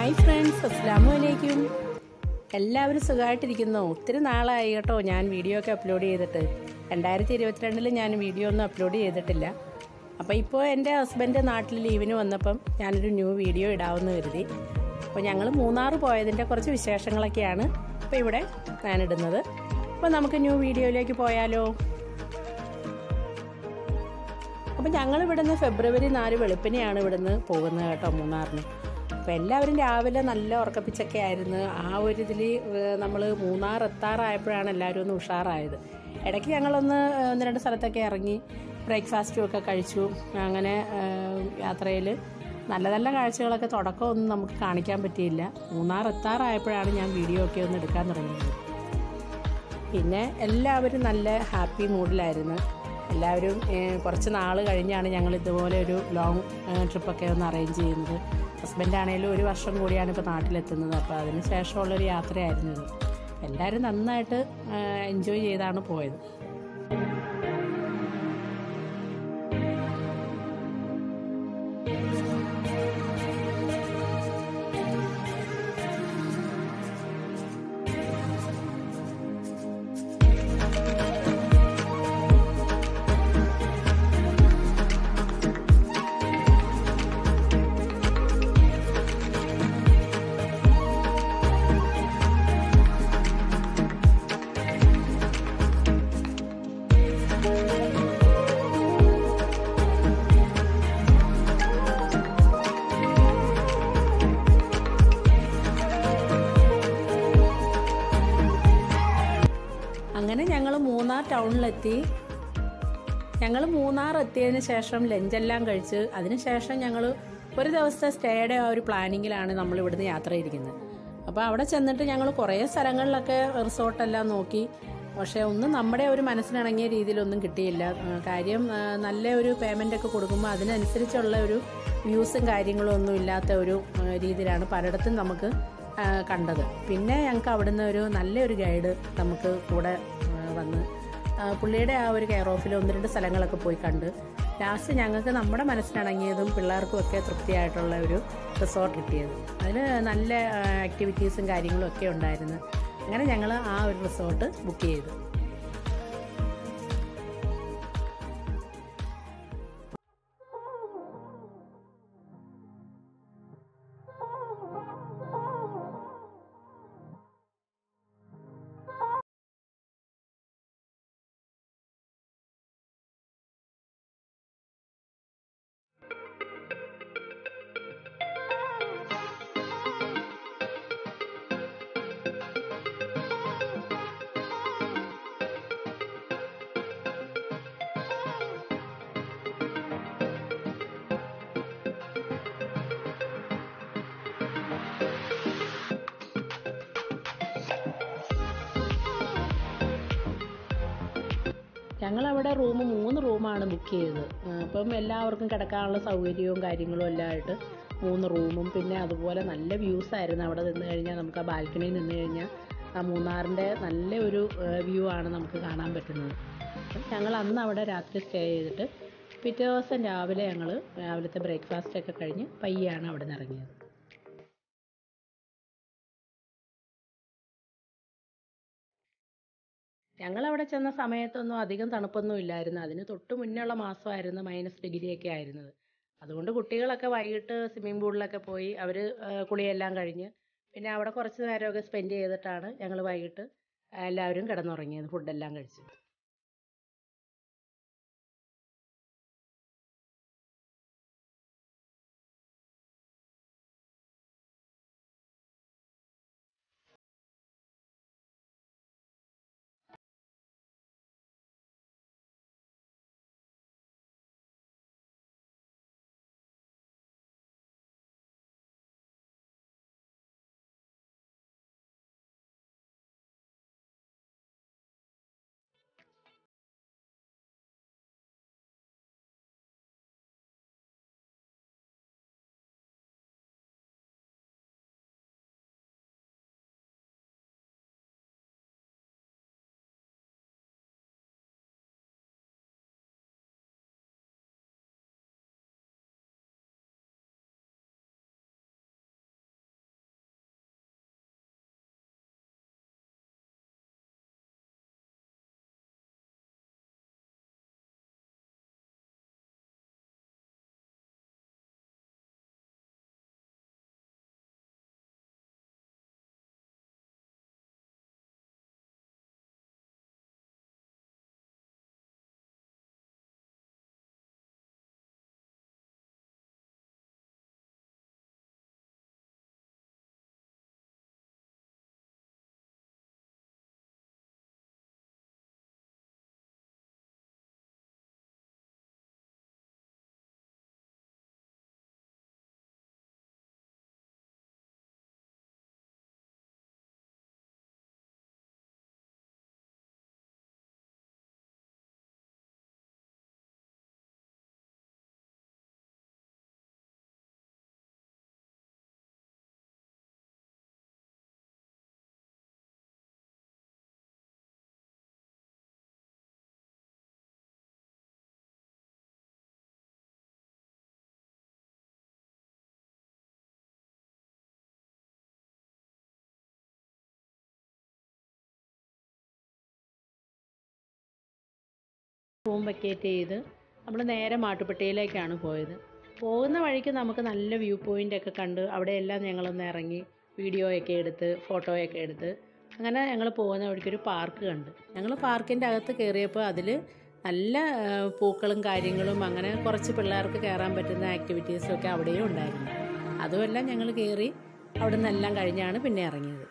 hi friends അസ്സാം വലൈക്കും എല്ലാവരും സുഖമായിട്ടിരിക്കുന്നു ഒത്തിരി നാളായി കേട്ടോ ഞാൻ വീഡിയോ ഒക്കെ അപ്ലോഡ് ചെയ്തിട്ട് രണ്ടായിരത്തി ഇരുപത്തിരണ്ടിൽ ഞാൻ വീഡിയോ ഒന്നും അപ്ലോഡ് ചെയ്തിട്ടില്ല അപ്പോൾ ഇപ്പോൾ എൻ്റെ ഹസ്ബൻഡ് നാട്ടിൽ ലീവിന് വന്നപ്പം ഞാനൊരു ന്യൂ വീഡിയോ ഇടാമെന്ന് കരുതി അപ്പോൾ ഞങ്ങൾ മൂന്നാർ പോയതിൻ്റെ കുറച്ച് വിശേഷങ്ങളൊക്കെയാണ് ഇപ്പോൾ ഇവിടെ ഞാനിടുന്നത് അപ്പോൾ നമുക്ക് ന്യൂ വീഡിയോയിലേക്ക് പോയാലോ അപ്പം ഞങ്ങൾ ഇവിടുന്ന് ഫെബ്രുവരി നാല് വെളുപ്പിനെയാണ് ഇവിടുന്ന് പോകുന്നത് കേട്ടോ മൂന്നാറിന് അപ്പോൾ എല്ലാവരും രാവിലെ നല്ല ഉറക്കപ്പിച്ചൊക്കെ ആയിരുന്നു ആ ഒരു ഇതിൽ നമ്മൾ മൂന്നാർ എത്താറായപ്പോഴാണ് എല്ലാവരും ഒന്ന് ഉഷാറായത് ഇടയ്ക്ക് ഞങ്ങളൊന്ന് ഒന്ന് രണ്ട് സ്ഥലത്തൊക്കെ ഇറങ്ങി ബ്രേക്ക്ഫാസ്റ്റും ഒക്കെ കഴിച്ചു അങ്ങനെ യാത്രയിൽ നല്ല നല്ല കാഴ്ചകളൊക്കെ തുടക്കമൊന്നും നമുക്ക് കാണിക്കാൻ പറ്റിയില്ല മൂന്നാർ എത്താറായപ്പോഴാണ് ഞാൻ വീഡിയോ ഒക്കെ ഒന്ന് എടുക്കാൻ തുടങ്ങിയത് പിന്നെ എല്ലാവരും നല്ല ഹാപ്പി മൂഡിലായിരുന്നു എല്ലാവരും ഏഹ്, കുറച്ച് നാൾ കഴിഞ്ഞാണ് ഞങ്ങൾ ഇതുപോലെ ഒരു ലോങ് ഏഹ്, ട്രിപ്പൊക്കെ ഒന്ന് അറേഞ്ച് ചെയ്യുന്നത് ഹസ്ബൻഡ് ആണെങ്കിലും ഒരു വർഷം കൂടിയാണ് ഇപ്പോൾ നാട്ടിലെത്തുന്നത് അപ്പോൾ അതിന് ശേഷമുള്ളൊരു യാത്രയായിരുന്നു ഇത് എല്ലാവരും നന്നായിട്ട് എൻജോയ് ചെയ്താണ് പോയത് അങ്ങനെ ഞങ്ങൾ മൂന്നാർ ടൗണിലെത്തി ഞങ്ങൾ മൂന്നാർ എത്തിയതിന് ശേഷം ലഞ്ചെല്ലാം കഴിച്ച് അതിനുശേഷം ഞങ്ങൾ ഒരു ദിവസത്തെ സ്റ്റേയുടെ ആ ഒരു പ്ലാനിങ്ങിലാണ് നമ്മൾ ഇവിടുന്ന് യാത്ര ചെയ്തിരിക്കുന്നത് അപ്പോൾ അവിടെ ചെന്നിട്ട് ഞങ്ങൾ കുറേ സ്ഥലങ്ങളിലൊക്കെ റിസോർട്ടെല്ലാം നോക്കി പക്ഷേ ഒന്നും നമ്മുടെ ഒരു മനസ്സിനിണങ്ങിയ രീതിയിലൊന്നും കിട്ടിയില്ല ആ, കാര്യം ആ, നല്ല ഒരു പേയ്മെൻ്റ് ഒക്കെ കൊടുക്കുമ്പോൾ അതിനനുസരിച്ചുള്ള ഒരു വ്യൂസും കാര്യങ്ങളും ഒന്നും ഇല്ലാത്ത ഒരു ആ, രീതിയിലാണ് പലയിടത്തും നമുക്ക് ആ, കണ്ടത് പിന്നെ ഞങ്ങൾക്ക് അവിടുന്ന് ഒരു നല്ലൊരു ഗൈഡ് നമുക്ക് കൂടെ ആ, വന്ന് ആ, പുള്ളിയുടെ ആ ഒരു കെയർ ഓഫിൽ ഒന്ന് രണ്ട് സ്ഥലങ്ങളൊക്കെ പോയി കണ്ട് ലാസ്റ്റ് ഞങ്ങൾക്ക് നമ്മുടെ മനസ്സിനിണങ്ങിയതും പിള്ളേർക്കും ഒക്കെ തൃപ്തിയായിട്ടുള്ള ഒരു റിസോർട്ട് കിട്ടിയത് അതിന് നല്ല ആക്ടിവിറ്റീസും കാര്യങ്ങളും ഒക്കെ ഉണ്ടായിരുന്നു അങ്ങനെ ഞങ്ങൾ ആ ഒരു റിസോർട്ട് ബുക്ക് ചെയ്തു ഞങ്ങളവിടെ റൂം മൂന്ന് റൂമാണ് ബുക്ക് ചെയ്തത് ആ, അപ്പം എല്ലാവർക്കും കിടക്കാനുള്ള സൗകര്യവും കാര്യങ്ങളും എല്ലാം ആയിട്ട് മൂന്ന് റൂമും പിന്നെ അതുപോലെ നല്ല വ്യൂസ് ആയിരുന്നു അവിടെ നിന്ന് കഴിഞ്ഞാൽ നമുക്ക് ആ ബാൽക്കണിയിൽ നിന്ന് കഴിഞ്ഞാൽ ആ മൂന്നാറിൻ്റെ നല്ല ഒരു വ്യൂ ആണ് നമുക്ക് കാണാൻ പറ്റുന്നത് അപ്പം ഞങ്ങൾ അന്ന് അവിടെ രാത്രി സ്റ്റേ ചെയ്തിട്ട് പിറ്റേ ദിവസം രാവിലെ ഞങ്ങൾ രാവിലത്തെ ബ്രേക്ക്ഫാസ്റ്റ് ഒക്കെ കഴിഞ്ഞ് പയ്യാണ് അവിടെ നിന്ന് ഇറങ്ങിയത് ഞങ്ങൾ അവിടെ ചെന്ന സമയത്തൊന്നും അധികം തണുപ്പൊന്നും ഇല്ലായിരുന്നു അതിന് തൊട്ട് മുന്നുള്ള മാസമായിരുന്നു മൈനസ് ഡിഗ്രിയൊക്കെ ആയിരുന്നത് അതുകൊണ്ട് കുട്ടികളൊക്കെ വൈകിട്ട് സ്വിമ്മിംഗ് പൂളിലൊക്കെ പോയി അവർ കുളിയെല്ലാം കഴിഞ്ഞ് പിന്നെ അവിടെ കുറച്ച് നേരമൊക്കെ സ്പെൻഡ് ചെയ്തിട്ടാണ് ഞങ്ങൾ വൈകിട്ട് എല്ലാവരും കിടന്നുറങ്ങിയത് ഫുഡെല്ലാം കഴിച്ച് റൂം വെക്കേറ്റ് ചെയ്ത് നമ്മൾ നേരെ മാട്ടുപ്പെട്ടിയിലേക്കാണ് പോയത് പോകുന്ന വഴിക്ക് നമുക്ക് നല്ല വ്യൂ പോയിൻ്റ് ഒക്കെ കണ്ട് അവിടെയെല്ലാം ഞങ്ങളൊന്ന് ഇറങ്ങി വീഡിയോ ഒക്കെ എടുത്ത് ഫോട്ടോയൊക്കെ എടുത്ത് അങ്ങനെ ഞങ്ങൾ പോകുന്ന വഴിക്കൊരു പാർക്ക് കണ്ട് ഞങ്ങൾ പാർക്കിൻ്റെ അകത്ത് കയറിയപ്പോൾ അതിൽ നല്ല ആ, പൂക്കളും കാര്യങ്ങളും അങ്ങനെ കുറച്ച് പിള്ളേർക്ക് കയറാൻ പറ്റുന്ന ആക്ടിവിറ്റീസും ഒക്കെ അവിടെയും ഉണ്ടായിരുന്നു അതുമെല്ലാം ഞങ്ങൾ കയറി അവിടെ നിന്നെല്ലാം കഴിഞ്ഞാണ് പിന്നെ ഇറങ്ങിയത്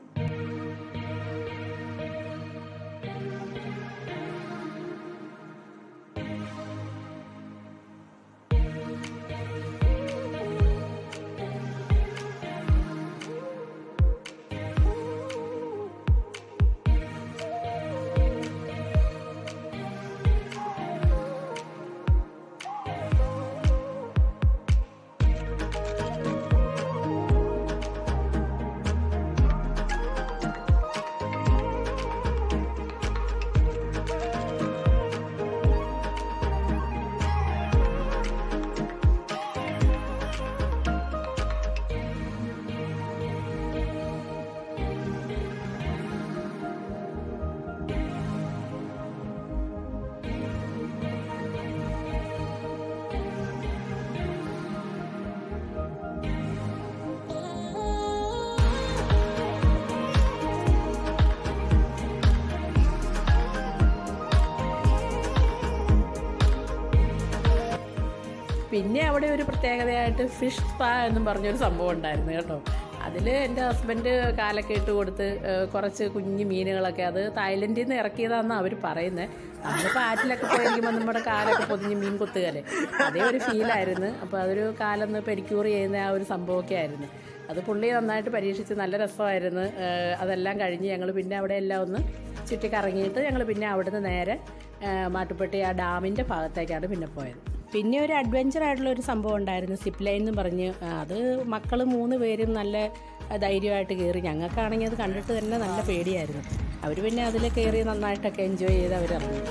പിന്നെ അവിടെ ഒരു പ്രത്യേകതയായിട്ട് ഫിഷ് സ്പാ എന്നും പറഞ്ഞൊരു സംഭവം ഉണ്ടായിരുന്നു കേട്ടോ അതിൽ എൻ്റെ ഹസ്ബൻഡ് കാലൊക്കെ ഇട്ട് കൊടുത്ത് ഏഹ്, കുറച്ച് കുഞ്ഞു മീനുകളൊക്കെ അത് തായ്ലൻഡിൽ നിന്ന് ഇറക്കിയതാണെന്ന് അവർ പറയുന്നത് നമ്മളിപ്പോൾ ആറ്റിലൊക്കെ പോയിരിക്കുമ്പോൾ നമ്മുടെ കാലൊക്കെ പൊതിഞ്ഞ് മീൻ കുത്തുകയല്ലേ അതേ ഒരു ഫീലായിരുന്നു അപ്പോൾ അതൊരു കാലൊന്ന് പെഡിക്യൂർ ചെയ്യുന്ന ആ ഒരു സംഭവമൊക്കെ ആയിരുന്നു അത് പുള്ളി നന്നായിട്ട് പരീക്ഷിച്ച് നല്ല രസമായിരുന്നു ഏഹ്, അതെല്ലാം കഴിഞ്ഞ് ഞങ്ങൾ പിന്നെ അവിടെ എല്ലാം ഒന്ന് ചുറ്റിക്കറങ്ങിയിട്ട് ഞങ്ങൾ പിന്നെ അവിടുന്ന് നേരെ ഏഹ്, മാട്ടുപ്പെട്ടി ആ ഡാമിൻ്റെ ഭാഗത്തേക്കാണ് പിന്നെ പോയത് പിന്നെ ഒരു അഡ്വഞ്ചർ ആയിട്ടുള്ള ഒരു സംഭവം ഉണ്ടായിരുന്നു സിപ്പ് ലൈൻ എന്ന് പറഞ്ഞ് ആ, അത് മക്കൾ മൂന്ന് പേരും നല്ല ആ, ധൈര്യമായിട്ട് കയറി ഞങ്ങൾക്കാണെങ്കിൽ അത് കണ്ടിട്ട് തന്നെ നല്ല പേടിയായിരുന്നു അവർ പിന്നെ അതിൽ കയറി നന്നായിട്ടൊക്കെ എൻജോയ് ചെയ്ത് അവരിറങ്ങി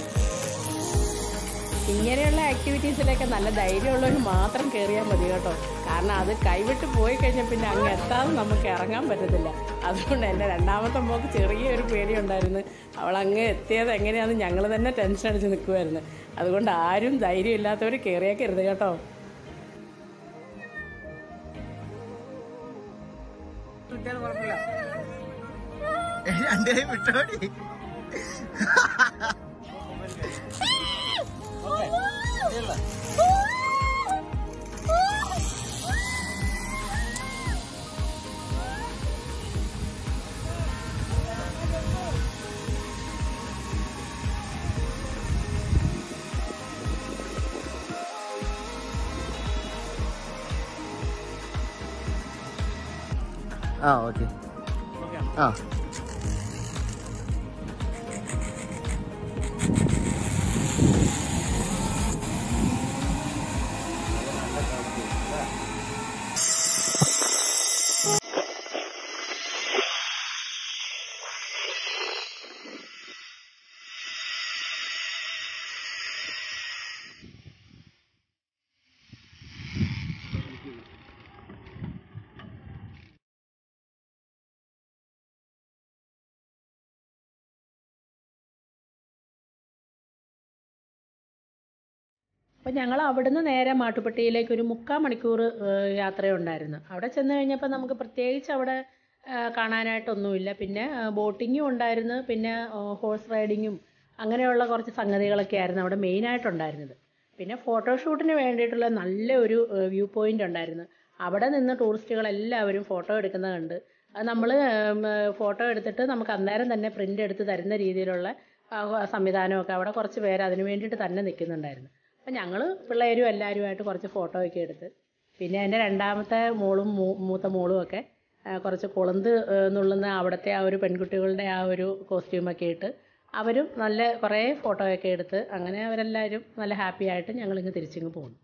ഇങ്ങനെയുള്ള ആക്ടിവിറ്റീസിലൊക്കെ നല്ല ധൈര്യമുള്ളവർ മാത്രം കയറിയാൽ മതി കേട്ടോ കാരണം അത് കൈവിട്ട് പോയി കഴിഞ്ഞാൽ പിന്നെ അങ്ങ് എത്താതെ നമുക്ക് ഇറങ്ങാൻ പറ്റത്തില്ല അതുകൊണ്ട് എൻ്റെ രണ്ടാമത്തെ മോക്ക് ചെറിയൊരു പേടിയുണ്ടായിരുന്നു അവൾ അങ്ങ് എത്തിയത് എങ്ങനെയാണെന്ന് ഞങ്ങൾ തന്നെ ടെൻഷൻ അടിച്ച് നിൽക്കുമായിരുന്നു അതുകൊണ്ട് ആരും ധൈര്യമില്ലാത്തവർ കയറിയേക്കരുത് കേട്ടോ കിട്ടിയാൽ കുഴപ്പമില്ല രണ്ടുപേരും വിട്ടോടി ആ ഓക്കെ ആ അപ്പോൾ ഞങ്ങൾ അവിടുന്ന് നേരെ മാട്ടുപ്പെട്ടിയിലേക്ക് ഒരു മുക്കാൽ മണിക്കൂർ ഏഹ്, യാത്രയുണ്ടായിരുന്നു അവിടെ ചെന്ന് കഴിഞ്ഞപ്പോൾ നമുക്ക് പ്രത്യേകിച്ച് അവിടെ ഏഹ്, കാണാനായിട്ടൊന്നുമില്ല പിന്നെ ഏഹ്, ബോട്ടിങ്ങും ഉണ്ടായിരുന്നു പിന്നെ ഏഹ്, ഹോഴ്സ് റൈഡിങ്ങും അങ്ങനെയുള്ള കുറച്ച് സംഗതികളൊക്കെ ആയിരുന്നു അവിടെ മെയിനായിട്ടുണ്ടായിരുന്നത് പിന്നെ ഫോട്ടോഷൂട്ടിന് വേണ്ടിയിട്ടുള്ള നല്ല ഒരു ഏഹ്, വ്യൂ പോയിന്റ് ഉണ്ടായിരുന്നു അവിടെ നിന്ന് ടൂറിസ്റ്റുകളെല്ലാവരും ഫോട്ടോ എടുക്കുന്നത് കണ്ട് അത് നമ്മൾ ഫോട്ടോ എടുത്തിട്ട് നമുക്ക് അന്നേരം തന്നെ പ്രിൻ്റ് എടുത്ത് തരുന്ന രീതിയിലുള്ള ആ, സംവിധാനമൊക്കെ അവിടെ കുറച്ച് പേര് അതിന് വേണ്ടിയിട്ട് തന്നെ നിൽക്കുന്നുണ്ടായിരുന്നു അപ്പം ഞങ്ങൾ പിള്ളേരും എല്ലാവരുമായിട്ട് കുറച്ച് ഫോട്ടോ ഒക്കെ എടുത്ത് പിന്നെ എൻ്റെ രണ്ടാമത്തെ മോളും മൂ- മൂത്ത മോളും ഒക്കെ ആ, കുറച്ച് കൊളുന്ത് ഏ, നുള്ളുന്ന അവിടുത്തെ ആ ഒരു പെൺകുട്ടികളുടെ ആ ഒരു കോസ്റ്റ്യൂമൊക്കെ ഇട്ട് അവരും നല്ല കുറേ ഫോട്ടോ ഒക്കെ എടുത്ത് അങ്ങനെ അവരെല്ലാവരും നല്ല ഹാപ്പി ആയിട്ട് ഞങ്ങളിങ്ങ് തിരിച്ചിങ്ങ് പോന്നു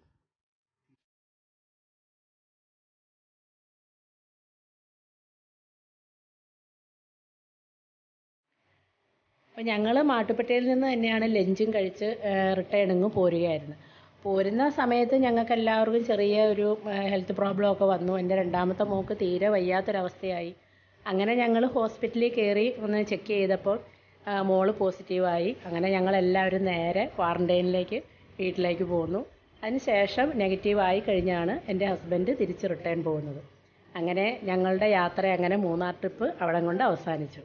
അപ്പോൾ ഞങ്ങൾ മാട്ടുപ്പെട്ടിയിൽ നിന്ന് തന്നെയാണ് ലഞ്ചും കഴിച്ച് റിട്ടേണിങ് പോരുകയായിരുന്നു പോരുന്ന സമയത്ത് ഞങ്ങൾക്ക് എല്ലാവർക്കും ചെറിയ ഒരു ഹെൽത്ത് പ്രോബ്ലം ഒക്കെ വന്നു എൻ്റെ രണ്ടാമത്തെ മോക്ക് തീരെ വയ്യാത്തൊരവസ്ഥയായി അങ്ങനെ ഞങ്ങൾ ഹോസ്പിറ്റലിൽ കയറി ഒന്ന് ചെക്ക് ചെയ്തപ്പോൾ ആ, മോള് പോസിറ്റീവായി അങ്ങനെ ഞങ്ങൾ എല്ലാവരും നേരെ ക്വാറന്റൈനിലേക്ക് വീട്ടിലേക്ക് പോന്നു അതിനുശേഷം നെഗറ്റീവായി കഴിഞ്ഞാണ് എൻ്റെ ഹസ്ബൻഡ് തിരിച്ച് റിട്ടേൺ പോകുന്നത് അങ്ങനെ ഞങ്ങളുടെ യാത്ര അങ്ങനെ മൂന്നാർ ട്രിപ്പ് അവിടെ കൊണ്ട് അവസാനിച്ചു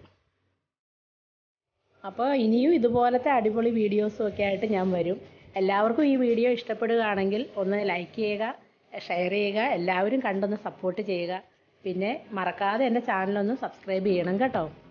അപ്പോൾ ഇനിയും ഇതുപോലത്തെ അടിപൊളി വീഡിയോസും ഒക്കെ ആയിട്ട് ഞാൻ വരും എല്ലാവർക്കും ഈ വീഡിയോ ഇഷ്ടപ്പെടുകയാണെങ്കിൽ ഒന്ന് ലൈക്ക് ചെയ്യുക ഷെയർ ചെയ്യുക എല്ലാവരും കണ്ടൊന്ന് സപ്പോർട്ട് ചെയ്യുക പിന്നെ മറക്കാതെ എൻ്റെ ചാനലൊന്ന് സബ്സ്ക്രൈബ് ചെയ്യണം കേട്ടോ